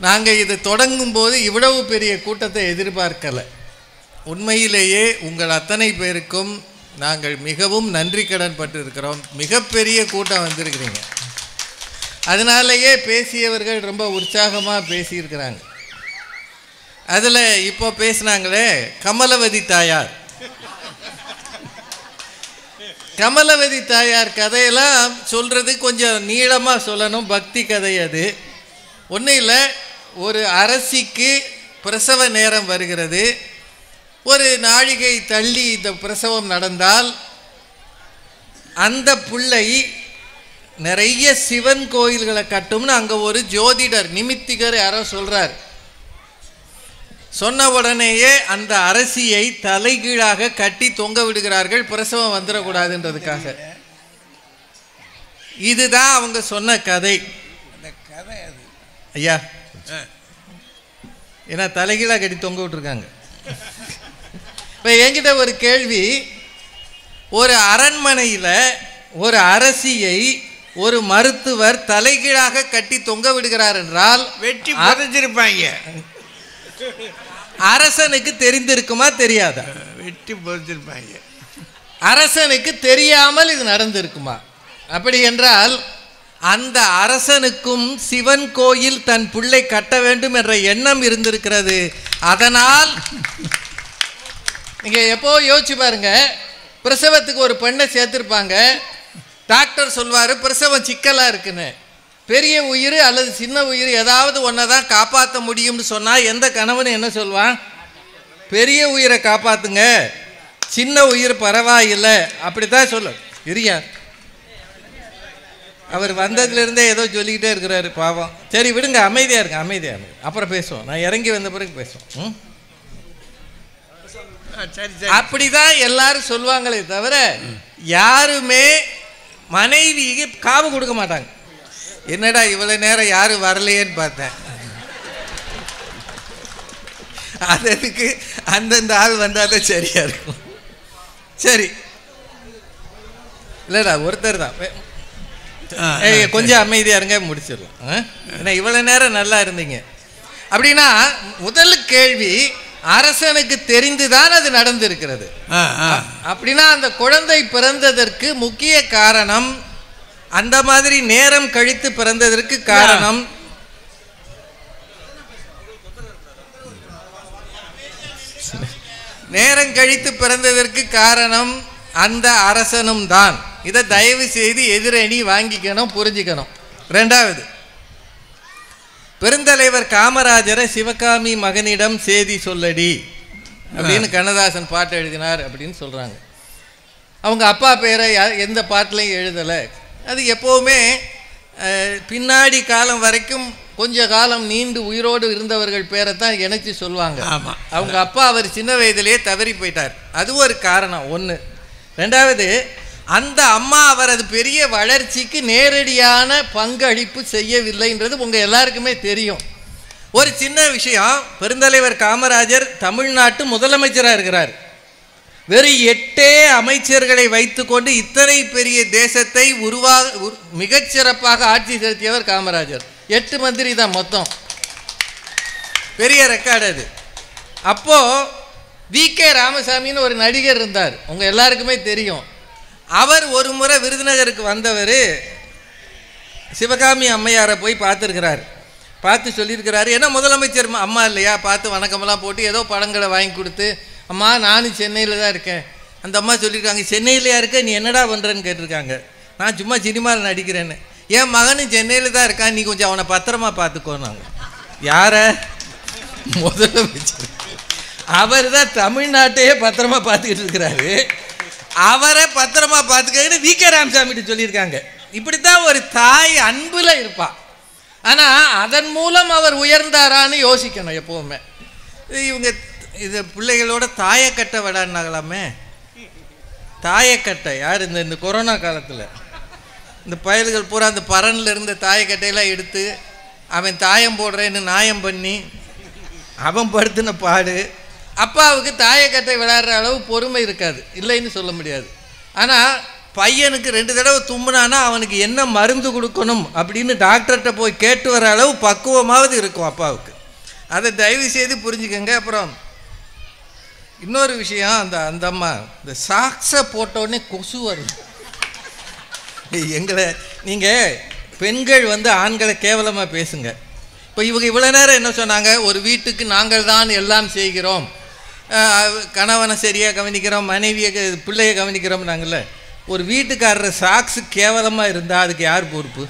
நாங்கள் இது தொடங்கும் போது இவ்வளவு பெரிய கூட்டத்தை எதிர்பார்க்கலை உண்மையிலேயே உங்கள் அத்தனை பேருக்கும் நாங்கள் மிகவும் நன்றி கடன் பட்டிருக்கிறோம் மிகப்பெரிய கூட்டம் வந்திருக்கிறீங்க அதனாலேயே பேசியவர்கள் ரொம்ப உற்சாகமாக பேசியிருக்கிறாங்க அதில் இப்போ பேசினாங்களே கமலவதி தாயார் கமலவதி தாயார் கதையெல்லாம் சொல்கிறது கொஞ்சம் நீளமாக சொல்லணும் பக்தி கதை அது ஒன்றும் இல்லை ஒரு அரசிக்கு பிரசவ நேரம் வருகிறது ஒரு நாழிகை தள்ளி இந்த பிரசவம் நடந்தால் அந்த பிள்ளை நிறைய சிவன் கோயில்களை கட்டும்னு அங்கே ஒரு ஜோதிடர் நிமித்திகர் யாரோ சொல்கிறார் சொன்ன உடனேயே அந்த அரசியை தலைகீழாக கட்டி தொங்க விடுகிறார்கள் பிரசவம் வந்துடக்கூடாதுன்றதுக்காக இதுதான் அவங்க சொன்ன கதை அந்த கதை அது ஐயா ஏன்னா தலைகீழாக கட்டி தொங்க விட்டுருக்காங்க இப்போ என்கிட்ட ஒரு கேள்வி ஒரு அரண்மனையில் ஒரு அரசியை ஒரு மருத்துவர் தலைகீழாக கட்டி தொங்க விடுகிறார் என்றால் வெட்டி புதைச்சிருப்பாங்க அரசனுக்கு தெரிந்திருக்குமா தெரியாதா வெட்டி புதைச்சிருப்பாங்க அரசனுக்கு தெரியாமல் இது நடந்திருக்குமா அப்படி என்றால் அந்த அரசனுக்கும் சிவன் கோயில் தன் பிள்ளை கட்ட வேண்டும் என்ற எண்ணம் இருந்திருக்கிறது அதனால் நீங்க எப்போ யோசிச்சு பாருங்க பிரசவத்துக்கு ஒரு பெண்ணை சேர்த்திருப்பாங்க டாக்டர் சொல்வார் பிரசவம் சிக்கலாக இருக்குன்னு பெரிய உயிர் அல்லது சின்ன உயிர் ஏதாவது ஒன்றை தான் காப்பாற்ற முடியும்னு சொன்னால் எந்த கணவன் என்ன சொல்வான் பெரிய உயிரை காப்பாத்துங்க சின்ன உயிர் பரவாயில்லை அப்படித்தான் சொல்ல இரியா அவர் வந்ததுலேருந்தே ஏதோ சொல்லிக்கிட்டே இருக்கிறாரு பாவம் சரி விடுங்க அமைதியாக இருங்க அமைதியாக இருங்க அப்புறம் பேசுவோம் நான் இறங்கி வந்த பிறகு பேசுவோம் ம்? ஆ, சரி சரி அப்படிதான் எல்லாரும் சொல்லுவாங்களே தவிர யாருமே மனைவிக்கு காவு கொடுக்க மாட்டாங்க என்னடா இவ்வளவு நேரம் யாரும் வரலையேன்னு பார்த்தேன் அதற்கு அந்தந்த ஆள் வந்தாதான் சரியா இருக்கும் சரி இல்லைடா ஒருத்தர் தான் வே- ஆ, ஏய், கொஞ்சம் அமைதியா இருங்க முடிச்சிடலாம் ஆ? ஏன்னா இவ்வளவு நேரம் நல்லா இருந்தீங்க அப்படின்னா முதல் கேள்வி அரசனுக்கு தெரிந்துதான் அது நடந்திருக்கிறது ஆ, ஆ. அப்படின்னா அந்த குழந்தை பிறந்ததற்கு முக்கிய காரணம் அந்த மாதிரி நேரம் கழித்து பிறந்ததற்கு காரணம் நேரம் கழித்து பிறந்ததற்கு காரணம் அந்த அரசனும் தான் இதை தயவு செய்து எதிரணி வாங்கிக்கணும் புரிஞ்சுக்கணும் ரெண்டாவது பெருந்தலைவர் காமராஜரை சிவகாமி மகனிடம் செய்தி சொல்லடி அப்படின்னு கண்ணதாசன் பாட்டு எழுதினார் அப்படின்னு சொல்றாங்க அவங்க அப்பா பேரை யா- எந்த பாட்டிலையும் எழுதலை அது எப்போவுமே அஹ், பின்னாடி காலம் வரைக்கும் கொஞ்ச காலம் நீண்டு உயிரோடு இருந்தவர்கள் பேரை தான் இணைச்சி சொல்லுவாங்க ஆமா. அவங்க அப்பா அவர் சின்ன வயதிலே தவறி போயிட்டார் அது ஒரு காரணம் ஒன்று ரெண்டாவது அந்த அம்மா அவரது பெரிய வளர்ச்சிக்கு நேரடியான பங்களிப்பு செய்யவில்லைன்றது உங்கள் எல்லாருக்குமே தெரியும் ஒரு சின்ன விஷயம் பெருந்தலைவர் காமராஜர் தமிழ்நாட்டு முதலமைச்சராக இருக்கிறார் வெறும் எட்டே அமைச்சர்களை வைத்துக்கொண்டு இத்தனை பெரிய தேசத்தை உருவாக உரு- மிகச்சிறப்பாக ஆட்சி செலுத்தியவர் காமராஜர் எட்டு மந்திரி தான் மொத்தம் பெரிய ரெக்கார்டு அது அப்போ வி கே ராமசாமின்னு ஒரு நடிகர் இருந்தார் உங்க எல்லாருக்குமே தெரியும் அவர் ஒரு முறை விருதுநகருக்கு வந்தவர் சிவகாமி அம்மையாரை போய் பார்த்துருக்கிறார் பார்த்து சொல்லியிருக்கிறாரு என்ன முதலமைச்சர் ம- அம்மா இல்லையா பார்த்து வணக்கமெல்லாம் போட்டு ஏதோ பழங்களை வாங்கி கொடுத்து அம்மா நானும் சென்னையில் தான் இருக்கேன் அந்த அம்மா சொல்லியிருக்காங்க சென்னையிலையா இருக்க நீ என்னடா பண்ணுறேன்னு கேட்டிருக்காங்க நான் சும்மா சினிமாவில் நடிக்கிறேன்னு என் மகனும் சென்னையில் தான் இருக்கான் நீ கொஞ்சம் அவனை பத்திரமா பார்த்துக்கோனாங்க யாரை முதலமைச்சர் அவர் தான் தமிழ்நாட்டையே பத்திரமா பார்த்துக்கிட்டு இருக்கிறாரு அவரை பத்திரமா பார்த்துக்கன்னு வி கே ராமசாமிட்டு சொல்லியிருக்காங்க இப்படித்தான் ஒரு தாய் அன்புல இருப்பா ஆனா அதன் மூலம் அவர் உயர்ந்தாரான்னு யோசிக்கணும் எப்பவுமே இது இவங்க இது பிள்ளைகளோட தாயக்கட்டை விடாண்டாங்களாமே தாயக்கட்டை யார் இந்த இந்த கொரோனா காலத்தில் இந்த பயல்கள் பூரா அந்த பரன்ல இருந்த தாயக்கட்டையெல்லாம் எடுத்து அவன் தாயம் போடுறேன்னு நாயம் பண்ணி அவன் படுத்தின பாடு அப்பாவுக்கு தாயக்கட்டை விளையாடுற அளவு பொறுமை இருக்காது இல்லைன்னு சொல்ல முடியாது ஆனால் பையனுக்கு ரெண்டு தடவை தும்முனானா அவனுக்கு என்ன மருந்து கொடுக்கணும் அப்படின்னு டாக்டர்கிட்ட போய் கேட்டு வர அளவு பக்குவமாவது இருக்கும் அப்பாவுக்கு அதை தயவு செய்து புரிஞ்சுக்கங்க அப்புறம் இன்னொரு விஷயம் அந்த அந்த அம்மா இந்த சாக்ஸை போட்டோடனே கொசு வருது எங்களை நீங்கள் பெண்கள் வந்து ஆண்களை கேவலமாக பேசுங்க இப்போ இவங்க இவ்வளோ நேரம் என்ன சொன்னாங்க ஒரு வீட்டுக்கு நாங்கள் தான் எல்லாம் செய்கிறோம் அஹ், கணவனை சரியாக கவனிக்கிறோம் மனைவியை க- பிள்ளையை கவனிக்கிறோம் நாங்கள்ல ஒரு வீட்டுக்காரர் சாக்ஸு கேவலமாக இருந்தால் அதுக்கு யார் பொறுப்பு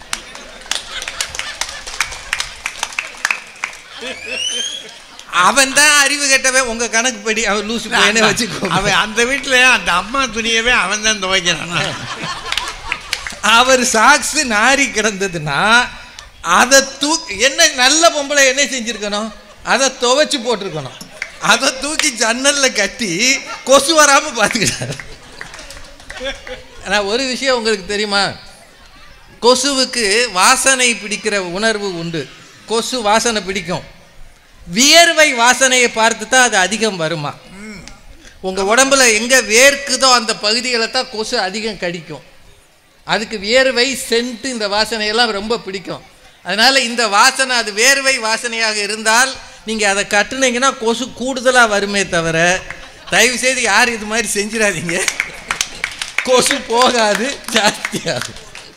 அவன் தான் அறிவு கெட்டவன் உங்கள் கணக்குப்படி அவன் லூசு பையனே வச்சுக்கோ அவன் அந்த வீட்டுல அந்த அம்மா துணியவே அவன் தான் துவைக்கிறானா அவர் சாக்ஸ் நாரி கிடந்ததுன்னா அதை தூக்கி என்ன நல்ல பொம்பளை என்ன செஞ்சிருக்கணும் அதை துவைச்சு போட்டிருக்கணும் அதை தூக்கி ஜன்னல்ல கட்டி கொசு வராம பார்த்துக்கிட்டாரு ஆனால் ஒரு விஷயம் உங்களுக்கு தெரியுமா கொசுவுக்கு வாசனை பிடிக்கிற உணர்வு உண்டு கொசு வாசனை பிடிக்கும் வியர்வை வாசனையை பார்த்து தான் அது அதிகம் வருமா உங்கள் உடம்புல எங்கே வேர்க்குதோ அந்த பகுதிகளை தான் கொசு அதிகம் கடிக்கும் அதுக்கு வியர்வை சென்ட் இந்த வாசனையெல்லாம் ரொம்ப பிடிக்கும் அதனால் இந்த வாசனை அது வேர்வை வாசனையாக இருந்தால் நீங்கள் அதை கட்டுனீங்கன்னா கொசு கூடுதலாக வருமே தவிர தயவு செய்து யாரும் இது மாதிரி செஞ்சிடாதீங்க கொசு போகாது ஜாஸ்தியாகும்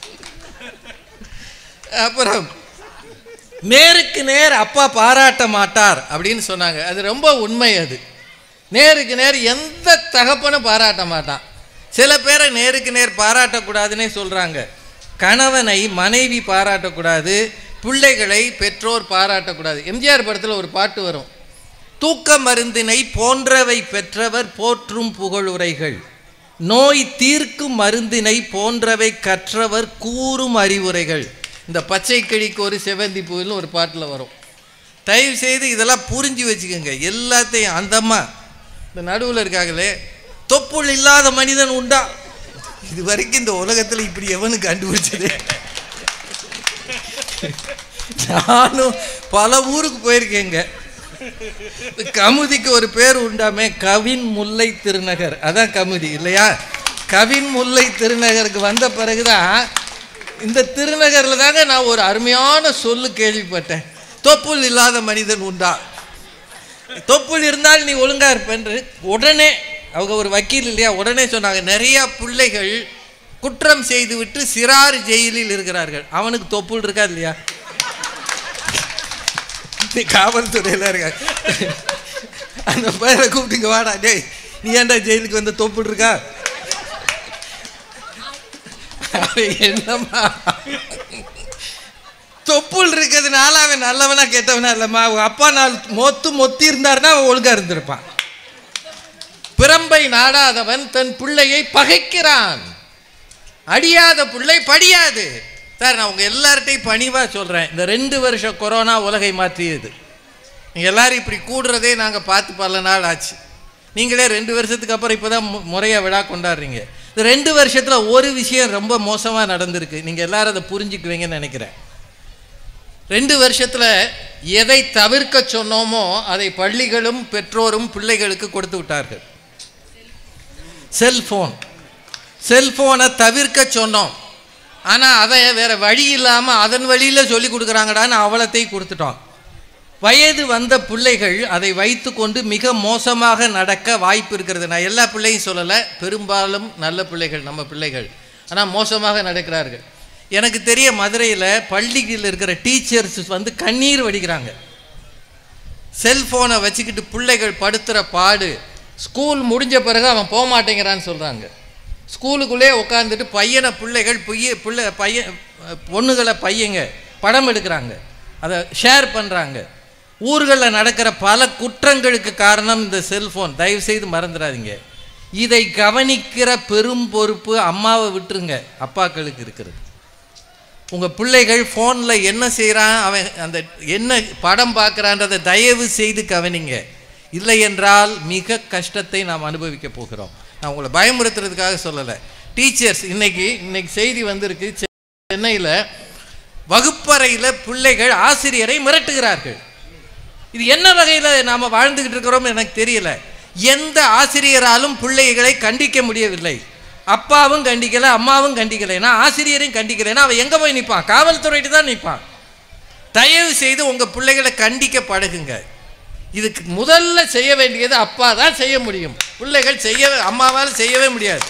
அப்புறம் நேருக்கு நேர் அப்பா பாராட்ட மாட்டார் அப்படின்னு சொன்னாங்க அது ரொம்ப உண்மை அது நேருக்கு நேர் எந்த தகப்பனும் பாராட்ட மாட்டான் சில பேரை நேருக்கு நேர் பாராட்டக்கூடாதுன்னே சொல்கிறாங்க கணவனை மனைவி பாராட்டக்கூடாது பிள்ளைகளை பெற்றோர் பாராட்டக்கூடாது எம்ஜிஆர் படத்தில் ஒரு பாட்டு வரும் தூக்க மருந்தினை போன்றவை பெற்றவர் போற்றும் புகழுரைகள் நோய் தீர்க்கும் மருந்தினை போன்றவை கற்றவர் கூறும் அறிவுரைகள் இந்த பச்சை கிளிக்கு ஒரு செவந்தி பூவில் ஒரு பாட்டில் வரும் தயவு செய்து இதெல்லாம் புரிஞ்சு வச்சுக்கோங்க எல்லாத்தையும் அந்த அம்மா இந்த நடுவில் இருக்காங்களே தொப்புள் இல்லாத மனிதன் உண்டா இது வரைக்கும் இந்த உலகத்தில் இப்படி எவனுக்கு கண்டுபிடிச்சது நானும் பல ஊருக்கு போயிருக்கேங்க இந்த கமுதிக்கு ஒரு பேர் உண்டாமே கவின் முல்லை திருநகர் அதான் கமுதி இல்லையா கவின் முல்லை திருநகருக்கு வந்த பிறகுதான் இந்த திருநகரில் தாங்க நான் ஒரு அருமையான சொல்லு கேள்விப்பட்டேன் தொப்புள் இல்லாத மனிதன் உண்டா தொப்புள் இருந்தால் நீ ஒழுங்கா இருப்பேன்று உடனே அவங்க ஒரு வக்கீல் இல்லையா உடனே சொன்னாங்க நிறைய பிள்ளைகள் குற்றம் செய்துவிட்டு சிறார் ஜெயிலில் இருக்கிறார்கள் அவனுக்கு தொப்புள் இருக்கா இல்லையா நீ காவல்துறையில் இருக்க அந்த பையனை கூப்பிட்டுங்க வாடா டேய் நீ ஏன்டா ஜெயிலுக்கு வந்து தொப்புள் இருக்கா அவன் என்னம்மா தொப்புள் இருக்கிறதுனால அவன் நல்லவனா கெட்டவனா இல்லைம்மா அவங்க அப்பா நாள் மொத்து மொத்தி இருந்தாருன்னா அவன் ஒழுங்கா இருந்திருப்பான் பிரம்பை நாடாதவன் தன் பிள்ளையை பகைக்கிறான் அடியாத பிள்ளை படியாது சார் நான் உங்கள் எல்லார்ட்டையும் பணிவாக சொல்கிறேன் இந்த ரெண்டு வருஷம் கொரோனா உலகை மாற்றியது நீங்கள் எல்லாரும் இப்படி கூடுறதே நாங்கள் பார்த்து பல நாள் ஆச்சு நீங்களே ரெண்டு வருஷத்துக்கு அப்புறம் இப்போ தான் முறையாக விழா கொண்டாடுறீங்க இந்த ரெண்டு வருஷத்தில் ஒரு விஷயம் ரொம்ப மோசமாக நடந்திருக்கு நீங்கள் எல்லாரும் அதை புரிஞ்சுக்குவீங்கன்னு நினைக்கிறேன் ரெண்டு வருஷத்தில் எதை தவிர்க்க சொன்னோமோ அதை பள்ளிகளும் பெற்றோரும் பிள்ளைகளுக்கு கொடுத்து விட்டார்கள் செல்ஃபோன் செல்ஃபோனை தவிர்க்க சொன்னோம் ஆனால் அதை வேற வழி இல்லாமல் அதன் வழியில் சொல்லி கொடுக்குறாங்கடான்னு அவலத்தை கொடுத்துட்டோம் வயது வந்த பிள்ளைகள் அதை வைத்துக்கொண்டு மிக மோசமாக நடக்க வாய்ப்பு இருக்கிறது நான் எல்லா பிள்ளையும் சொல்லலை பெரும்பாலும் நல்ல பிள்ளைகள் நம்ம பிள்ளைகள் ஆனால் மோசமாக நடக்கிறார்கள் எனக்கு தெரிய மதுரையில் பள்ளியில் இருக்கிற டீச்சர்ஸ் வந்து கண்ணீர் வடிக்கிறாங்க செல்ஃபோனை வச்சுக்கிட்டு பிள்ளைகள் படுத்துகிற பாடு ஸ்கூல் முடிஞ்ச பிறகு அவன் போக மாட்டேங்கிறான்னு சொல்கிறாங்க ஸ்கூலுக்குள்ளே உட்காந்துட்டு பையனை பிள்ளைகள் பொய்ய பிள்ளை பையன் பொண்ணுகளை பையங்க படம் எடுக்கிறாங்க அதை ஷேர் பண்ணுறாங்க ஊர்களில் நடக்கிற பல குற்றங்களுக்கு காரணம் இந்த செல்ஃபோன் தயவு செய்து மறந்துடாதீங்க இதை கவனிக்கிற பெரும் பொறுப்பு அம்மாவை விட்டுருங்க அப்பாக்களுக்கு இருக்கிறது உங்கள் பிள்ளைகள் ஃபோனில் என்ன செய்கிறான் அவன் அந்த என்ன படம் பார்க்குறான்றதை தயவு செய்து கவனிங்க இல்லை என்றால் மிக கஷ்டத்தை நாம் அனுபவிக்க போகிறோம் நான் உங்களை பயமுறுத்துறதுக்காக சொல்லலை டீச்சர்ஸ் இன்னைக்கு இன்னைக்கு செய்தி வந்திருக்கு சென்னையில் வகுப்பறையில் பிள்ளைகள் ஆசிரியரை மிரட்டுகிறார்கள் இது என்ன வகையில் நாம் வாழ்ந்துக்கிட்டு இருக்கிறோம் எனக்கு தெரியல எந்த ஆசிரியராலும் பிள்ளைகளை கண்டிக்க முடியவில்லை அப்பாவும் கண்டிக்கலை அம்மாவும் கண்டிக்கலைன்னா ஆசிரியரையும் கண்டிக்கலைன்னா அவன் எங்கே போய் நிற்பான் காவல்துறையிட்டு தான் நிற்பான் தயவு செய்து உங்கள் பிள்ளைகளை கண்டிக்க பழகுங்க இதுக்கு முதல்ல செய்ய வேண்டியது அப்பா தான் செய்ய முடியும் பிள்ளைகள் செய்ய அம்மாவால் செய்யவே முடியாது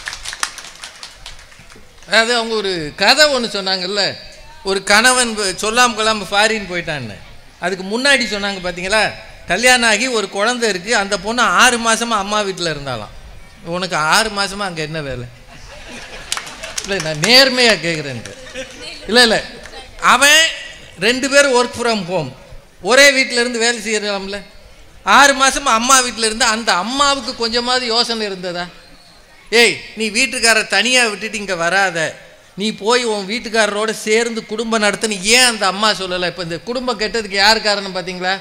அதாவது அவங்க ஒரு கதை ஒன்று சொன்னாங்கல்ல ஒரு கணவன் வ- சொல்லாம கொள்ளாம ஃபாரின் போயிட்டான்னு அதுக்கு முன்னாடி சொன்னாங்க பார்த்தீங்களா கல்யாணம் ஆகி ஒரு குழந்தை இருக்குது அந்த பொண்ணு ஆறு மாசமா அம்மா வீட்டில் இருந்தாலாம் உனக்கு ஆறு மாசமா அங்கே என்ன வேலை இல்லை நான் நேர்மையாக கேட்குறேன் இல்லை இல்லை அவன் ரெண்டு பேரும் ஒர்க் ஃப்ரம் ஹோம் ஒரே வீட்டில் இருந்து வேலை செய்யலாம்ல ஆறு மாசமா அம்மா வீட்டில் இருந்து அந்த அம்மாவுக்கு கொஞ்சமாவது யோசனை இருந்ததா ஏய் நீ வீட்டுக்காரரை தனியாக விட்டுட்டு இங்கே வராத நீ போய் உன் வீட்டுக்காரரோட சேர்ந்து குடும்பம் நடத்துன்னு ஏன் அந்த அம்மா சொல்லலை இப்போ இந்த குடும்பம் கெட்டதுக்கு யார் காரணம் பார்த்தீங்களா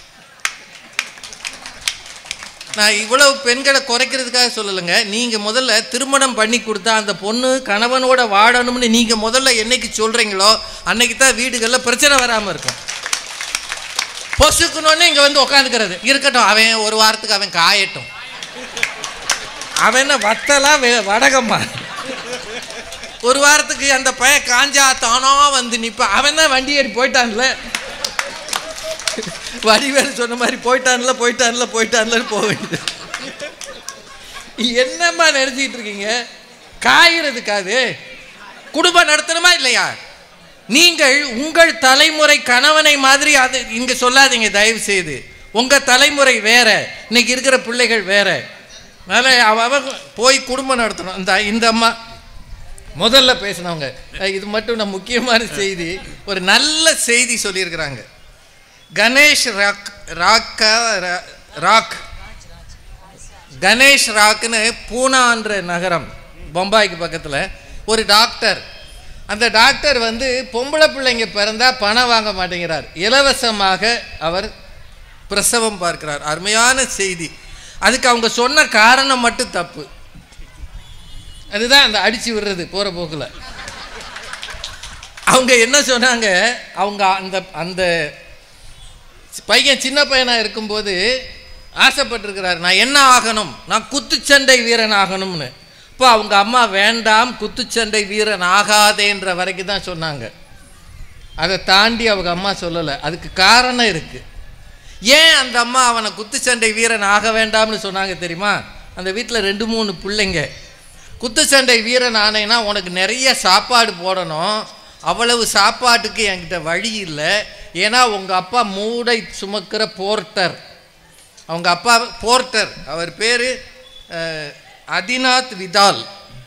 நான் இவ்வளவு பெண்களை குறைக்கிறதுக்காக சொல்லலைங்க நீங்கள் முதல்ல திருமணம் பண்ணி கொடுத்தா அந்த பொண்ணு கணவனோட வாழணும்னு நீங்கள் முதல்ல என்னைக்கு சொல்கிறீங்களோ அன்னைக்கு தான் வீடுகளில் பிரச்சனை வராமல் இருக்கும் பொசுக்கணுன்னே இங்கே வந்து உட்காந்துக்கிறது இருக்கட்டும் அவன் ஒரு வாரத்துக்கு அவன் காயட்டும் அவன் என்ன வத்தலா வெ- வடகம்மா ஒரு வாரத்துக்கு அந்த பையன் காஞ்சா தானோ வந்து நிற்பான் அவன் தான் வண்டி ஏறி போயிட்டான்ல வடிவேல் சொன்ன மாதிரி போயிட்டான்ல போயிட்டான்ல போயிட்டான்லன்னு போக வேண்டியது என்னம்மா நினைச்சிட்டு இருக்கீங்க காய்கிறதுக்காது குடும்பம் நடத்தணுமா இல்லையா நீங்கள் உங்கள் தலைமுறை கணவனை மாதிரி அது இங்க சொல்லாதீங்க தயவு செய்து உங்க தலைமுறை வேற இன்னைக்கு இருக்கிற பிள்ளைகள் வேற அதனால அவ அவ போய் குடும்பம் நடத்தணும் இந்த இந்த அம்மா முதல்ல பேசினவங்க அஹ் இது மட்டும் நான் முக்கியமான செய்தி ஒரு நல்ல செய்தி சொல்லியிருக்கிறாங்க கணேஷ் ராக் ராக்கா ரா- ராக் கணேஷ் ராக்னு பூனான்ற நகரம் பம்பாய்க்கு பக்கத்தில் ஒரு டாக்டர் அந்த டாக்டர் வந்து பொம்பளை பிள்ளைங்க பிறந்தா பணம் வாங்க மாட்டேங்கிறார் இலவசமாக அவர் பிரசவம் பார்க்கிறார் அருமையான செய்தி அதுக்கு அவங்க சொன்ன காரணம் மட்டும் தப்பு அதுதான் அந்த அடிச்சு விடுறது போகிற போக்கில் அவங்க என்ன சொன்னாங்க அவங்க அந்த அந்த பையன் சின்ன பையனாக இருக்கும்போது ஆசைப்பட்டிருக்கிறார் நான் என்ன ஆகணும் நான் குத்துச்சண்டை வீரன் ஆகணும்னு இப்போ அவங்க அம்மா வேண்டாம் குத்துச்சண்டை வீரன் ஆகாதேன்ற வரைக்கும் தான் சொன்னாங்க அதை தாண்டி அவங்க அம்மா சொல்லலை அதுக்கு காரணம் இருக்குது ஏன் அந்த அம்மா அவனை குத்துச்சண்டை வீரன் ஆக வேண்டாம்னு சொன்னாங்க தெரியுமா அந்த வீட்டில் ரெண்டு மூணு பிள்ளைங்க குத்துச்சண்டை வீரன் ஆனேன்னா உனக்கு நிறைய சாப்பாடு போடணும் அவ்வளவு சாப்பாட்டுக்கு என்கிட்ட வழி இல்லை ஏன்னா உங்கள் அப்பா மூடை சுமக்கிற போர்ட்டர் அவங்க அப்பா போர்ட்டர் அவர் பேர் அதிநாத் விதால்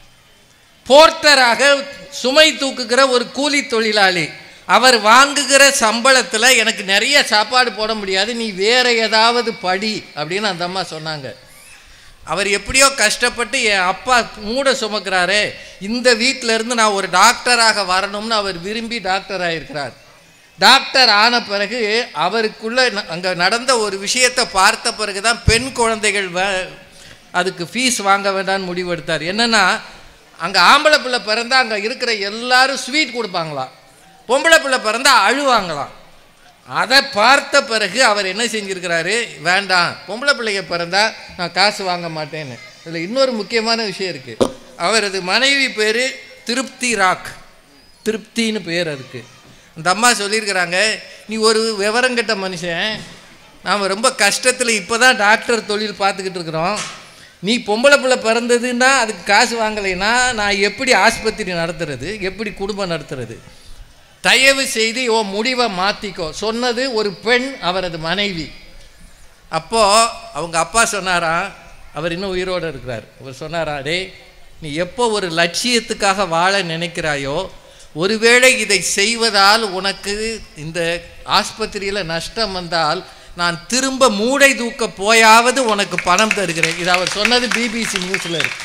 போர்ட்டராக சுமை தூக்குகிற ஒரு கூலி தொழிலாளி அவர் வாங்குகிற சம்பளத்தில் எனக்கு நிறைய சாப்பாடு போட முடியாது நீ வேற ஏதாவது படி அப்படின்னு அந்த அம்மா சொன்னாங்க அவர் எப்படியோ கஷ்டப்பட்டு என் அப்பா மூட சுமக்கிறாரே இந்த வீட்டில இருந்து நான் ஒரு டாக்டராக வரணும்னு அவர் விரும்பி டாக்டர் ஆயிருக்கிறார் டாக்டர் ஆன பிறகு அவருக்குள்ள ந- அங்க நடந்த ஒரு விஷயத்தை பார்த்த பிறகு தான் பெண் குழந்தைகள் வ- அதுக்கு ஃபீஸ் வாங்க வேண்டாம்னு முடிவெடுத்தார் என்னன்னா அங்கே ஆம்பளை பிள்ளை பிறந்தா அங்கே இருக்கிற எல்லாரும் ஸ்வீட் கொடுப்பாங்களாம் பொம்பளை பிள்ளை பிறந்தா அழுவாங்களாம் அதை பார்த்த பிறகு அவர் என்ன செஞ்சிருக்கிறாரு வேண்டாம் பொம்பளை பிள்ளைங்க பிறந்தா நான் காசு வாங்க மாட்டேன்னு இதில் இன்னொரு முக்கியமான விஷயம் இருக்குது அவரது மனைவி பேர் திருப்தி ராக் திருப்தின்னு பேர் அதுக்கு அந்த அம்மா சொல்லியிருக்கிறாங்க நீ ஒரு விவரங்கெட்ட மனுஷன் நாம் ரொம்ப கஷ்டத்தில் இப்போ தான் டாக்டர் தொழில் பார்த்துக்கிட்டு இருக்கிறோம் நீ பொம்பளை பிள்ளை பிறந்ததுன்னா அதுக்கு காசு வாங்கலைன்னா நான் எப்படி ஆஸ்பத்திரி நடத்துறது எப்படி குடும்பம் நடத்துறது தயவு செய்து உன் முடிவை மாற்றிக்கோ சொன்னது ஒரு பெண் அவரது மனைவி அப்போது அவங்க அப்பா சொன்னாராம் அவர் இன்னும் உயிரோடு இருக்கிறார் அவர் சொன்னாரா டேய் நீ எப்போ ஒரு லட்சியத்துக்காக வாழ நினைக்கிறாயோ ஒருவேளை இதை செய்வதால் உனக்கு இந்த ஆஸ்பத்திரியில் நஷ்டம் வந்தால் நான் திரும்ப மூடை தூக்க போயாவது உனக்கு பணம் தருகிறேன் இது அவர் சொன்னது பிபிசி நியூஸில் இருக்கு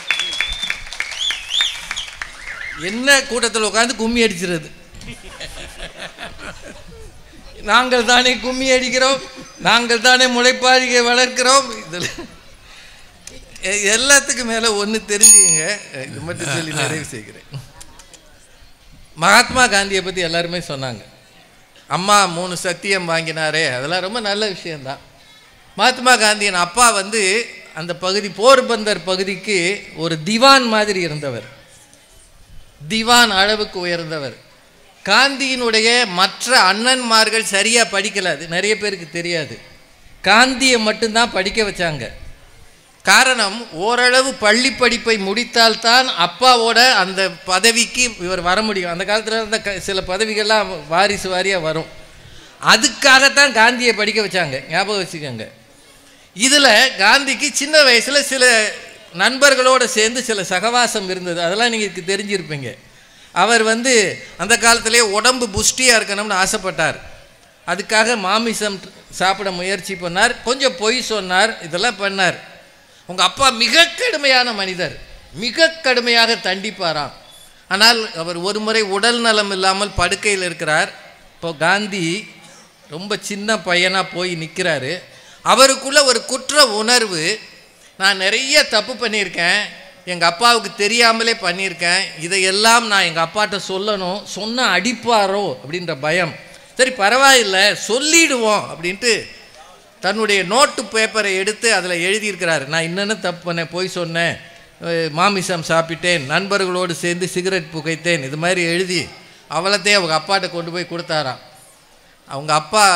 என்ன கூட்டத்தில் உட்காந்து கும்மி அடிச்சிருது நாங்கள் தானே கும்மி அடிக்கிறோம் நாங்கள் தானே முளைப்பாரிகை வளர்க்கிறோம் இதில் எ- எல்லாத்துக்கும் மேலே ஒன்று தெரிஞ்சுக்கங்க இது மட்டும் சொல்லி நிறைவு செய்கிறேன் மகாத்மா காந்தியை பற்றி எல்லாருமே சொன்னாங்க அம்மா மூணு சத்தியம் வாங்கினாரே அதெல்லாம் ரொம்ப நல்ல விஷயம்தான் மகாத்மா காந்தியின் அப்பா வந்து அந்த பகுதி போர்பந்தர் பகுதிக்கு ஒரு திவான் மாதிரி இருந்தவர் திவான் அளவுக்கு உயர்ந்தவர் காந்தியினுடைய மற்ற அண்ணன்மார்கள் சரியாக படிக்கல அது நிறைய பேருக்கு தெரியாது காந்தியை மட்டும்தான் படிக்க வச்சாங்க காரணம் ஓரளவு பள்ளி படிப்பை முடித்தால்தான் அப்பாவோட அந்த பதவிக்கு இவர் வர முடியும் அந்த காலத்தில் இருந்த க சில பதவிகள்லாம் வாரிசு வாரியாக வரும் அதுக்காகத்தான் காந்தியை படிக்க வச்சாங்க ஞாபகம் வச்சுக்கோங்க இதில் காந்திக்கு சின்ன வயசில் சில நண்பர்களோடு சேர்ந்து சில சகவாசம் இருந்தது அதெல்லாம் நீங்கள் தெரிஞ்சிருப்பீங்க அவர் வந்து அந்த காலத்திலே உடம்பு புஷ்டியாக இருக்கணும்னு ஆசைப்பட்டார் அதுக்காக மாமிசம் சாப்பிட முயற்சி பண்ணார் கொஞ்சம் பொய் சொன்னார் இதெல்லாம் பண்ணார் உங்கள் அப்பா மிக கடுமையான மனிதர் மிக கடுமையாக தண்டிப்பாராம் ஆனால் அவர் ஒரு முறை உடல் நலம் இல்லாமல் படுக்கையில் இருக்கிறார் இப்போ காந்தி ரொம்ப சின்ன பையனாக போய் நிற்கிறாரு அவருக்குள்ள ஒரு குற்ற உணர்வு நான் நிறைய தப்பு பண்ணியிருக்கேன் எங்கள் அப்பாவுக்கு தெரியாமலே பண்ணியிருக்கேன் இதையெல்லாம் நான் எங்கள் அப்பாட்ட சொல்லணும் சொன்ன அடிப்பாரோ அப்படின்ற பயம் சரி பரவாயில்லை சொல்லிடுவோம் அப்படின்ட்டு தன்னுடைய நோட்டு பேப்பரை எடுத்து அதில் எழுதியிருக்கிறார் நான் என்னென்ன தப்பு பண்ணேன் போய் சொன்னேன் அஹ் மாமிசம் சாப்பிட்டேன் நண்பர்களோடு சேர்ந்து சிகரெட் புகைத்தேன் இது மாதிரி எழுதி அவளத்தையும் அவங்க அப்பாட்ட கொண்டு போய் கொடுத்தாராம் அவங்க அப்பா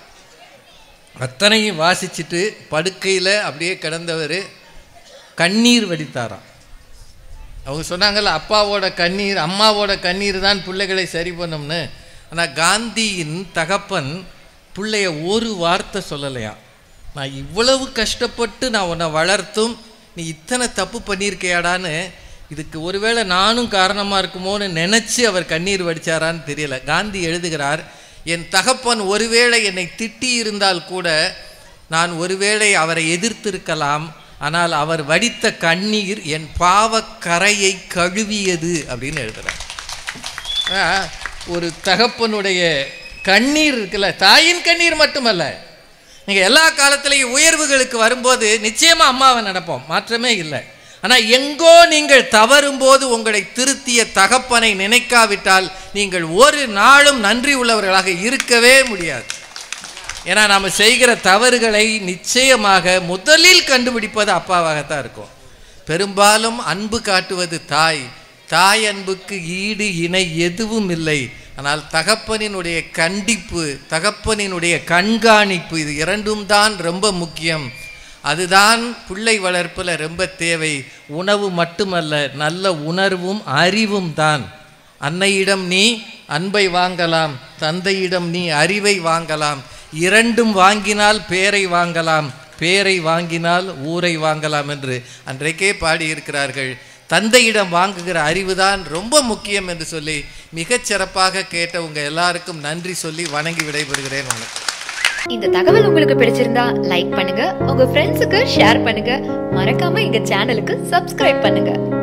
அத்தனையும் வாசிச்சுட்டு படுக்கையில் அப்படியே கிடந்தவர் கண்ணீர் வடித்தாராம் அவங்க சொன்னாங்கல்ல அப்பாவோட கண்ணீர் அம்மாவோட கண்ணீர் தான் பிள்ளைகளை சரி பண்ணும்னு ஆனால் காந்தியின் தகப்பன் பிள்ளைய ஒரு வார்த்தை சொல்லலையா நான் இவ்வளவு கஷ்டப்பட்டு நான் உன்னை வளர்த்தும் நீ இத்தனை தப்பு பண்ணியிருக்கியாடான்னு இதுக்கு ஒருவேளை நானும் காரணமாக இருக்குமோன்னு நினச்சி அவர் கண்ணீர் வடிச்சாரான்னு தெரியல காந்தி எழுதுகிறார் என் தகப்பன் ஒருவேளை என்னை திட்டி இருந்தால் கூட நான் ஒருவேளை அவரை எதிர்த்திருக்கலாம் ஆனால் அவர் வடித்த கண்ணீர் என் பாவக்கரையை கழுவியது அப்படின்னு எழுதுறார் ஆ, ஒரு தகப்பனுடைய கண்ணீர் இருக்குல்ல தாயின் கண்ணீர் மட்டுமல்ல நீங்கள் எல்லா காலத்திலையும் உயர்வுகளுக்கு வரும்போது நிச்சயமாக அம்மாவை நடப்போம் மாற்றமே இல்லை ஆனால் எங்கோ நீங்கள் தவறும்போது உங்களை திருத்திய தகப்பனை நினைக்காவிட்டால் நீங்கள் ஒரு நாளும் நன்றி உள்ளவர்களாக இருக்கவே முடியாது ஏன்னா நாம் செய்கிற தவறுகளை நிச்சயமாக முதலில் கண்டுபிடிப்பது அப்பாவாகத்தான் இருக்கும் பெரும்பாலும் அன்பு காட்டுவது தாய் தாய் அன்புக்கு ஈடு இணை எதுவும் இல்லை ஆனால் தகப்பனினுடைய கண்டிப்பு தகப்பனினுடைய கண்காணிப்பு இது இரண்டும் தான் ரொம்ப முக்கியம் அதுதான் பிள்ளை வளர்ப்பில் ரொம்ப தேவை உணவு மட்டுமல்ல நல்ல உணர்வும் அறிவும் தான் அன்னையிடம் நீ அன்பை வாங்கலாம் தந்தையிடம் நீ அறிவை வாங்கலாம் இரண்டும் வாங்கினால் பேரை வாங்கலாம் பேரை வாங்கினால் ஊரை வாங்கலாம் என்று அன்றைக்கே பாடியிருக்கிறார்கள் தந்தையிடம் வாங்குகிற அறிவுதான் ரொம்ப முக்கியம் என்று சொல்லி மிகச் சிறப்பாக கேட்ட உங்க எல்லாருக்கும் நன்றி சொல்லி வணங்கி விடைபெறுகிறேன் வணக்கம் இந்த தகவல் உங்களுக்கு பிடிச்சிருந்தா லைக் பண்ணுங்க உங்க ஃப்ரெண்ட்ஸுக்கு ஷேர் பண்ணுங்க மறக்காம எங்க சேனலுக்கு சப்ஸ்கிரைப் பண்ணுங்க